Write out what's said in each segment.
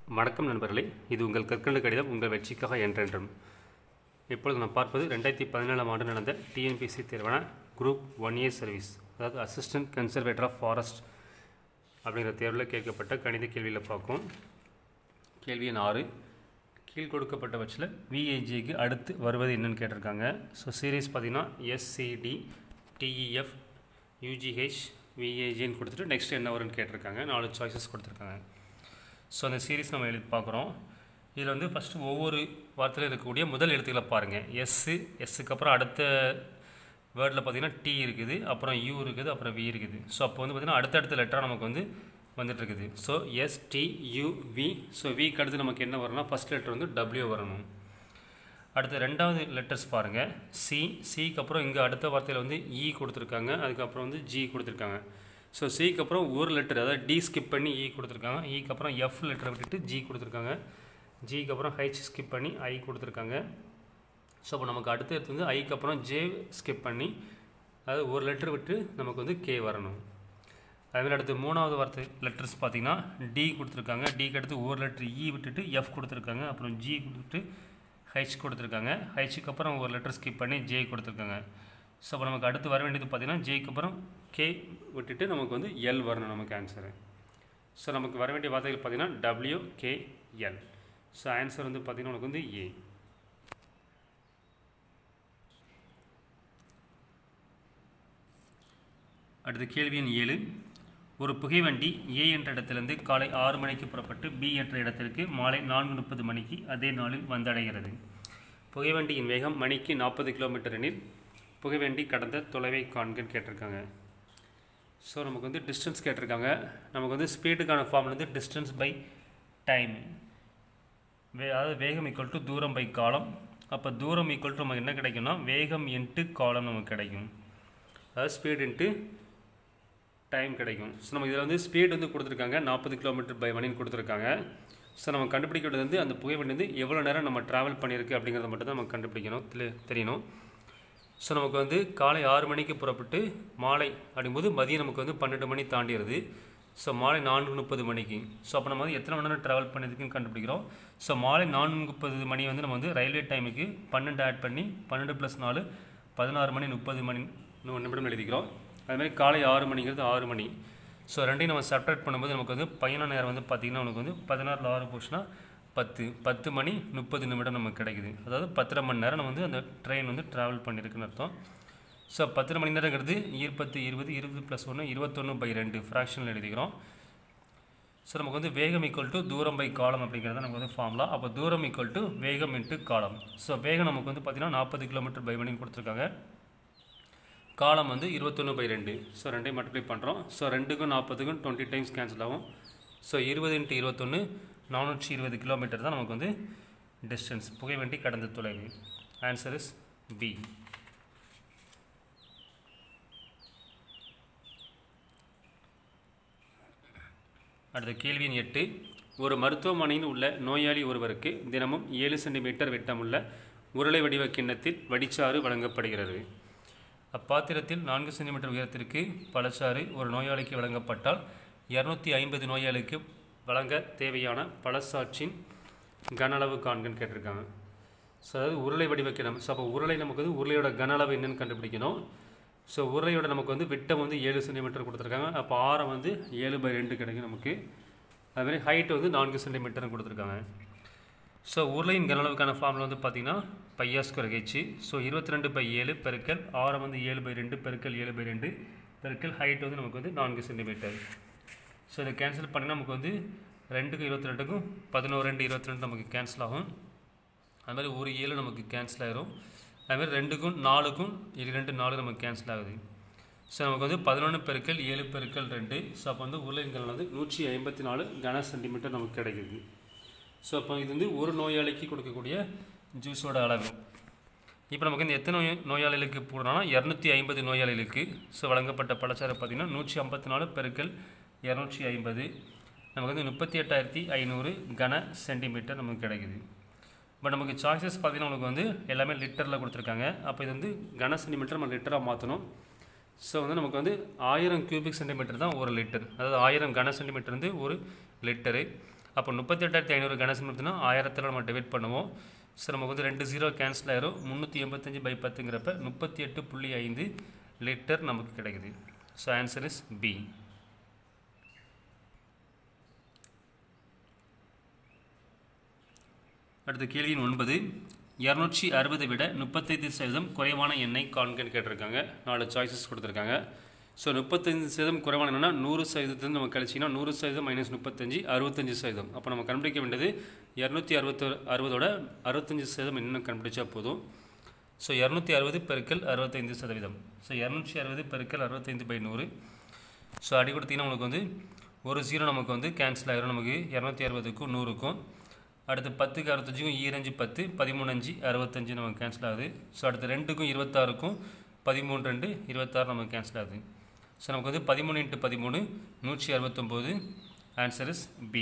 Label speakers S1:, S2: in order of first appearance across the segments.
S1: வணக்கம் நண்பர்களே இது உங்கள் கற்கண்டு கடிதம் உங்கள் வெற்றிக்காக என்றென்றும் இப்பொழுது நாம் பார்ப்பது ரெண்டாயிரத்தி பதினேழாம் ஆண்டு நடந்த டிஎன்பிசி தேர்வான குரூப் ஒன் இயர் சர்வீஸ் அதாவது அசிஸ்டன்ட் கன்சர்வேட்டர் ஆஃப் ஃபாரஸ்ட் அப்படிங்கிற தேர்வில் கேட்கப்பட்ட கணித கேள்வியில் பார்க்கும் கேள்வி எண் ஆறு கீழ் கொடுக்கப்பட்டவற்றில் விஏஜிக்கு அடுத்து வருவது என்னன்னு கேட்டிருக்காங்க ஸோ சீரீஸ் பார்த்தீங்கன்னா எஸ்சிடி டிஇஎஃப் யூஜிஹெச் விஏஜின்னு கொடுத்துட்டு நெக்ஸ்ட் என்ன வரும்னு கேட்டிருக்காங்க நாலு சாய்ஸஸ் கொடுத்துருக்காங்க ஸோ அந்த சீரீஸ் நம்ம எழுதி பார்க்குறோம் இதில் வந்து ஃபஸ்ட்டு ஒவ்வொரு வார்த்தையில் இருக்கக்கூடிய முதல் எழுத்துக்களை பாருங்கள் எஸ்ஸு எஸ்ஸுக்கு அப்புறம் அடுத்த வேர்டில் பார்த்தீங்கன்னா டி இருக்குது அப்புறம் யூ இருக்குது அப்புறம் வி இருக்குது ஸோ அப்போ வந்து பார்த்திங்கன்னா அடுத்தடுத்த லெட்டராக நமக்கு வந்து வந்துட்டு இருக்குது so S T U V so விக்கு அடுத்து நமக்கு என்ன வரணும்னா ஃபஸ்ட் லெட்டர் வந்து டபிள்யூ வரணும் அடுத்து ரெண்டாவது லெட்டர்ஸ் பாருங்கள் சி சிக்கு அப்புறம் இங்கே அடுத்த வார்த்தையில் வந்து இ கொடுத்துருக்காங்க அதுக்கப்புறம் வந்து ஜி கொடுத்துருக்காங்க ஸோ சிக்கு அப்புறம் ஒரு லெட்டர் அதாவது டி ஸ்கிப் பண்ணி இ கொடுத்துருக்காங்க இக்கு அப்புறம் எஃப் லெட்டரை விட்டுட்டு ஜி கொடுத்துருக்காங்க ஜிக்கு அப்புறம் ஹெச் ஸ்கிப் பண்ணி ஐ கொடுத்துருக்காங்க ஸோ அப்போ நமக்கு அடுத்த எடுத்து வந்து ஐக்கு அப்புறம் ஜே ஸ்கிப் பண்ணி அதாவது ஒரு லெட்டர் விட்டு நமக்கு வந்து கே வரணும் அதுமாதிரி அடுத்து மூணாவது வார்த்தை லெட்டர்ஸ் பார்த்தீங்கன்னா டி கொடுத்துருக்காங்க டிக்கு அடுத்து ஒரு லெட்டர் இ விட்டுட்டு எஃப் கொடுத்துருக்காங்க அப்புறம் ஜி கொடுத்துட்டு ஹெச் கொடுத்துருக்காங்க ஹெச்சுக்கு அப்புறம் ஒரு லெட்டர் ஸ்கிப் பண்ணி ஜே கொடுத்துருக்காங்க ஸோ அப்போ நமக்கு அடுத்து வர வேண்டியது பார்த்தீங்கன்னா ஜேக்கு அப்புறம் கே விட்டுட்டு நமக்கு வந்து எல் வரணும் நமக்கு ஆன்சரு ஸோ நமக்கு வர வேண்டிய வார்த்தைகள் பார்த்தீங்கன்னா W K L so answer வந்து பார்த்தீங்கன்னா உனக்கு வந்து ஏ அடுத்த கேள்வி எண் ஏழு ஒரு புகைவண்டி ஏ என்ற இடத்திலிருந்து காலை ஆறு மணிக்கு புறப்பட்டு பி என்ற இடத்திற்கு மாலை நான்கு முப்பது மணிக்கு அதே நாளில் வந்தடைகிறது புகைவண்டியின் வேகம் மணிக்கு நாற்பது கிலோமீட்டர் எனில் புகைவண்டி கடந்த தொலைவை காண்கன்னு கேட்டிருக்காங்க ஸோ நமக்கு வந்து டிஸ்டன்ஸ் கேட்டிருக்காங்க நமக்கு வந்து ஸ்பீடுக்கான ஃபார்ம் வந்து டிஸ்டன்ஸ் பை டைம் வே அதாவது வேகம் ஈக்குவல் டு தூரம் பை காலம் அப்போ தூரம் ஈக்குவல் டு நமக்கு என்ன கிடைக்கும்னா வேகம் இன்ட்டு காலம் நமக்கு கிடைக்கும் அதாவது ஸ்பீட் இன்ட்டு டைம் கிடைக்கும் ஸோ நம்ம இதில் வந்து ஸ்பீட் வந்து கொடுத்துருக்காங்க நாற்பது கிலோமீட்டர் பை மணின்னு கொடுத்துருக்காங்க ஸோ நம்ம கண்டுபிடிக்க வேண்டியது வந்து அந்த புகைவண்டி வந்து எவ்வளோ நேரம் நம்ம ட்ராவல் பண்ணியிருக்கு அப்படிங்கிறத மட்டும் தான் நம்ம கண்டுபிடிக்கணும் தெரி- தெரியணும் ஸோ நமக்கு வந்து காலை ஆறு மணிக்கு புறப்பட்டு மாலை அப்படிங்கும்போது மதியம் நமக்கு வந்து பன்னெண்டு மணி தாண்டிடுது ஸோ மாலை நான்கு முப்பது மணிக்கு ஸோ அப்போ நம்ம வந்து எத்தனை மணி நேரம் ட்ராவல் பண்ணியிருக்குன்னு கண்டுபிடிக்கிறோம் ஸோ மாலை நான்கு முப்பது மணி வந்து நம்ம வந்து ரயில்வே டைமுக்கு பன்னெண்டு ஆட் பண்ணி பன்னெண்டு ப்ளஸ் நாலு பதினாறு மணி முப்பது மணி நு- நிமிடம் எழுதிக்கிறோம் அதுமாதிரி காலை ஆறு மணிங்கிறது ஆறு மணி ஸோ ரெண்டையும் நம்ம செப்பரேட் பண்ணும்போது நமக்கு வந்து பயண நேரம் வந்து பார்த்திங்கன்னா உனக்கு வந்து பதினாறில் ஆறு போச்சுன்னா பத்து பத்து மணி முப்பது நிமிடம் நமக்கு கிடைக்குது அதாவது பத்தரை மணி நேரம் நம்ம வந்து அந்த ட்ரெயின் வந்து ட்ராவல் பண்ணியிருக்குன்னு அர்த்தம் ஸோ பத்தரை மணி நேரங்கிறது ஈர்ப்பத்து இருபது இருபது ப்ளஸ் ஒன்று இருபத்தொன்று பை ரெண்டு ஃப்ராக்ஷனில் எழுதிக்கிறோம் ஸோ நமக்கு வந்து வேகம் ஈக்குவல் டு தூரம் பை காலம் அப்படிங்கிறது நமக்கு வந்து ஃபார்முலா அப்போ தூரம் ஈக்குவல் டு வேகம் இன்ட்டு காலம் ஸோ வேகம் நமக்கு வந்து பார்த்திங்கன்னா நாற்பது கிலோமீட்டர் பை மணின்னு கொடுத்துருக்காங்க காலம் வந்து இருபத்தொன்று பை ரெண்டு ஸோ ரெண்டையும் மல்டிப்ளை பண்ணுறோம் ஸோ ரெண்டுக்கும் நாற்பதுக்கும் டுவெண்ட்டி டைம்ஸ் கேன்சல் ஆகும் ஸோ இருபது இன்ட்டு இருபத்தொன்று நானூற்றி இருபது கிலோமீட்டர் தான் நமக்கு வந்து டிஸ்டன்ஸ் புகைவண்டி கடந்த தொலைவு ஆன்சர் இஸ் பி அடுத்த கேள்வி எண் எட்டு ஒரு மருத்துவமனையில் உள்ள நோயாளி ஒருவருக்கு தினமும் ஏழு சென்டிமீட்டர் விட்டமுள்ள உருளை வடிவ கிண்ணத்தில் வடிச்சாறு வழங்கப்படுகிறது அப்பாத்திரத்தில் நான்கு சென்டிமீட்டர் உயரத்திற்கு பழச்சாறு ஒரு நோயாளிக்கு வழங்கப்பட்டால் இரநூத்தி ஐம்பது நோயாளிக்கு வழங்க தேவையான பழச்சாற்றின் கன அளவு காண்கன்னு கேட்டிருக்காங்க ஸோ அதாவது உருளை வடிவ கிணம் ஸோ அப்போ உருளை நமக்கு வந்து உருளையோட கன அளவு என்னன்னு கண்டுபிடிக்கணும் ஸோ உருளையோட நமக்கு வந்து விட்டம் வந்து ஏழு சென்டிமீட்டர் கொடுத்துருக்காங்க அப்போ ஆரம் வந்து ஏழு பை ரெண்டு கிடைக்கும் நமக்கு அதுமாதிரி ஹைட் வந்து நான்கு சென்டிமீட்டர்னு கொடுத்துருக்காங்க ஸோ உருளையின் கன அளவுக்கான ஃபார்முலா வந்து பார்த்தீங்கன்னா பையா ஸ்கொயர் ஹெச் ஸோ இருபத்தி ரெண்டு பை ஏழு பெருக்கல் ஆரம் வந்து ஏழு பை ரெண்டு பெருக்கல் ஏழு பை ரெண்டு பெருக்கல் ஹைட் வந்து நமக்கு வந்து நான்கு சென்டிமீட்டர் ஸோ இதை கேன்சல் பண்ணினா நமக்கு வந்து ரெண்டுக்கும் இருபத்தி ரெண்டுக்கும் பதினோரு ரெண்டு இருபத்தி ரெண்டு நமக்கு கேன்சல் ஆகும் அது மாதிரி ஒரு ஏழு நமக்கு கேன்சல் ஆயிரும் அதுமாதிரி ரெண்டுக்கும் நாலுக்கும் இது ரெண்டு நாலு நமக்கு கேன்சல் ஆகுது ஸோ நமக்கு வந்து பதினொன்று பெருக்கல் ஏழு பெருக்கல் ரெண்டு ஸோ அப்போ வந்து உருளைங்கள் வந்து நூற்றி ஐம்பத்தி நாலு கன சென்டிமீட்டர் நமக்கு கிடைக்குது ஸோ அப்போ இது வந்து ஒரு நோயாளிக்கு கொடுக்கக்கூடிய ஜூஸோட அளவு இப்போ நமக்கு இந்த எத்தனை நோய் நோயாளிகளுக்கு போடுறோம்னா இரநூத்தி ஐம்பது நோயாளிகளுக்கு ஸோ வழங்கப்பட்ட பழச்சாறு பார்த்திங்கன்னா நூற்றி ஐம்பத்தி நாலு பெருக்கல் இரநூற்றி ஐம்பது நமக்கு வந்து முப்பத்தி எட்டாயிரத்தி ஐநூறு கன சென்டிமீட்டர் நமக்கு கிடைக்குது பட் நமக்கு சாய்ஸஸ் பார்த்திங்கன்னா நமக்கு வந்து எல்லாமே லிட்டரில் கொடுத்துருக்காங்க அப்போ இது வந்து கன சென்டிமீட்டர் நம்ம லிட்டராக மாற்றணும் ஸோ வந்து நமக்கு வந்து ஆயிரம் கியூபிக் சென்டிமீட்டர் தான் ஒரு லிட்டர் அதாவது ஆயிரம் கன சென்டிமீட்டர் வந்து ஒரு லிட்டரு அப்போ முப்பத்தெட்டாயிரத்தி ஐநூறு கணேசன் பார்த்தீங்கன்னா ஆயிரத்தில் நம்ம டிவைட் பண்ணுவோம் ஸோ நமக்கு வந்து ரெண்டு ஜீரோ கேன்சல் ஆயிரும் முந்நூற்றி எண்பத்தஞ்சு பை பத்துங்கிறப்ப முப்பத்தி எட்டு புள்ளி ஐந்து லிட்டர் நமக்கு கிடைக்குது ஸோ ஆன்சர் இஸ் பி அடுத்த கேள்வியின் ஒன்பது இரநூற்றி அறுபதை விட முப்பத்தைந்து சதவீதம் குறைவான எண்ணெய் காண்கன்னு கேட்டிருக்காங்க நாலு சாய்ஸஸ் கொடுத்துருக்காங்க ஸோ முப்பத்தஞ்சு சதவீதம் குறைவான என்னன்னா நூறு சதவீதத்துலேருந்து நம்ம கழிச்சிங்கன்னா நூறு சதவீதம் மைனஸ் முப்பத்தஞ்சு அறுபத்தஞ்சு சதவீதம் அப்போ நம்ம கண்டுபிடிக்க வேண்டியது இரநூத்தி அறுபத்து அறுபதோட அறுபத்தஞ்சு சதவீதம் என்ன கண்டுபிடிச்சா போதும் ஸோ இரநூத்தி அறுபது பெருக்கல் அறுபத்தைந்து சதவீதம் ஸோ இரநூற்றி அறுபது பெருக்கல் அறுபத்தைந்து பை நூறு ஸோ அடி கொடுத்தீங்கன்னா உங்களுக்கு வந்து ஒரு ஜீரோ நமக்கு வந்து கேன்சல் ஆயிரும் நமக்கு இரநூத்தி அறுபதுக்கும் நூறுக்கும் அடுத்து பத்துக்கு அறுபத்தஞ்சுக்கும் ஈரஞ்சு பத்து பதிமூணு அஞ்சு அறுபத்தஞ்சு நமக்கு கேன்சல் ஆகுது ஸோ அடுத்து ரெண்டுக்கும் இருபத்தாறுக்கும் பதிமூணு ரெண்டு இருபத்தாறு நமக்கு கேன்சல் ஆகுது ஸோ நமக்கு வந்து பதிமூணு இன்ட்டு பதிமூணு நூற்றி அறுபத்தொம்போது ஆன்சர் இஸ் பி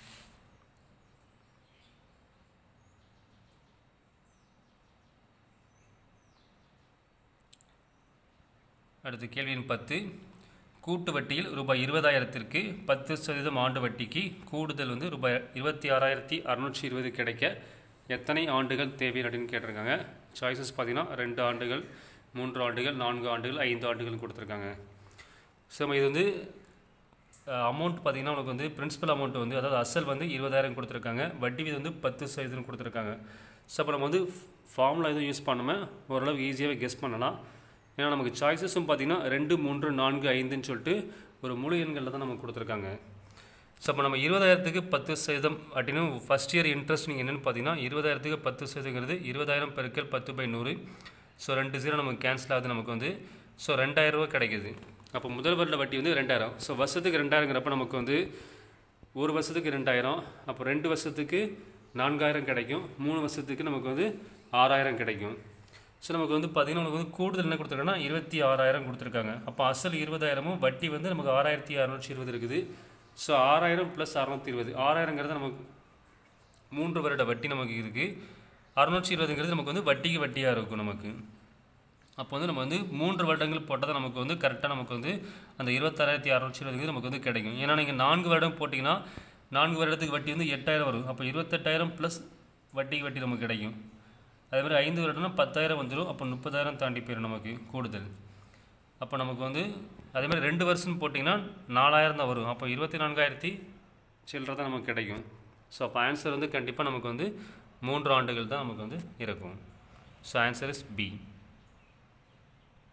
S1: அடுத்து கேள்வி எண் பத்து கூட்டு வட்டியில் ரூபாய் இருபதாயிரத்திற்கு பத்து சதவீதம் ஆண்டு வட்டிக்கு கூடுதல் வந்து ரூபாய் இருபத்தி ஆறாயிரத்தி அறநூற்றி இருபது கிடைக்க எத்தனை ஆண்டுகள் தேவை அப்படின்னு கேட்டிருக்காங்க சாய்ஸஸ் பார்த்தீங்கன்னா ரெண்டு ஆண்டுகள் மூன்று ஆண்டுகள் நான்கு ஆண்டுகள் ஐந்து ஆண்டுகள் கொடுத்துருக்காங்க ஸோ நம்ம இது வந்து அமௌண்ட் பார்த்தீங்கன்னா உனக்கு வந்து பிரின்சிபல் அமௌண்ட் வந்து அதாவது அசல் வந்து இருபதாயிரம் கொடுத்துருக்காங்க வட்டி வீதம் வந்து பத்து சதவீதம் கொடுத்துருக்காங்க ஸோ அப்போ நம்ம வந்து ஃபார்முலா எதுவும் யூஸ் பண்ணாமல் ஓரளவுக்கு ஈஸியாகவே கெஸ் பண்ணலாம் ஏன்னா நமக்கு சாய்ஸஸும் பார்த்தீங்கன்னா ரெண்டு மூன்று நான்கு ஐந்துன்னு சொல்லிட்டு ஒரு முழு எண்களில் தான் நமக்கு கொடுத்துருக்காங்க ஸோ அப்போ நம்ம இருபதாயிரத்துக்கு பத்து சதவீதம் அப்படின்னு ஃபஸ்ட் இயர் இன்ட்ரெஸ்ட் நீங்கள் என்னென்னு பார்த்தீங்கன்னா இருபதாயிரத்துக்கு பத்து சதவீதங்கிறது இருபதாயிரம் பெருக்கல் பத்து பை நூறு ஸோ ரெண்டு ஜீரோ நமக்கு கேன்சல் ஆகுது நமக்கு வந்து ஸோ ரெண்டாயிரம் ரூபா கிடைக்குது அப்போ முதல் வருட வட்டி வந்து ரெண்டாயிரம் ஸோ வருஷத்துக்கு ரெண்டாயிரங்கிறப்ப நமக்கு வந்து ஒரு வருஷத்துக்கு ரெண்டாயிரம் அப்போ ரெண்டு வருஷத்துக்கு நான்காயிரம் கிடைக்கும் மூணு வருஷத்துக்கு நமக்கு வந்து ஆறாயிரம் கிடைக்கும் ஸோ நமக்கு வந்து பார்த்திங்கன்னா நமக்கு வந்து கூடுதல் என்ன கொடுத்துருக்காங்கன்னா இருபத்தி ஆறாயிரம் கொடுத்துருக்காங்க அப்போ அசல் இருபதாயிரமும் வட்டி வந்து நமக்கு ஆறாயிரத்தி அறநூற்றி இருபது இருக்குது ஸோ ஆறாயிரம் ப்ளஸ் அறநூற்றி இருபது ஆறாயிரங்கிறது நமக்கு மூன்று வருட வட்டி நமக்கு இருக்குது அறநூற்றி இருபதுங்கிறது நமக்கு வந்து வட்டிக்கு வட்டியாக இருக்கும் நமக்கு அப்போ வந்து நம்ம வந்து மூன்று வருடங்கள் போட்டால் தான் நமக்கு வந்து கரெக்டாக நமக்கு வந்து அந்த இருபத்தாறாயிரத்தி அறநூற்றி இருபதுங்கிறது நமக்கு வந்து கிடைக்கும் ஏன்னா நீங்கள் நான்கு வருடம் போட்டிங்கன்னா நான்கு வருடத்துக்கு வட்டி வந்து எட்டாயிரம் வரும் அப்போ இருபத்தெட்டாயிரம் ப்ளஸ் வட்டிக்கு வட்டி நமக்கு கிடைக்கும் அதே மாதிரி ஐந்து வருடம்னா பத்தாயிரம் வந்துடும் அப்போ முப்பதாயிரம் தாண்டி போயிடும் நமக்கு கூடுதல் அப்போ நமக்கு வந்து அதே மாதிரி ரெண்டு வருஷம் போட்டிங்கன்னா நாலாயிரம் தான் வரும் அப்போ இருபத்தி நான்காயிரத்தி சில்லற தான் நமக்கு கிடைக்கும் ஸோ அப்போ ஆன்சர் வந்து கண்டிப்பாக நமக்கு வந்து மூன்று ஆண்டுகள் தான் நமக்கு வந்து இருக்கும் ஸோ ஆன்சர் இஸ் பி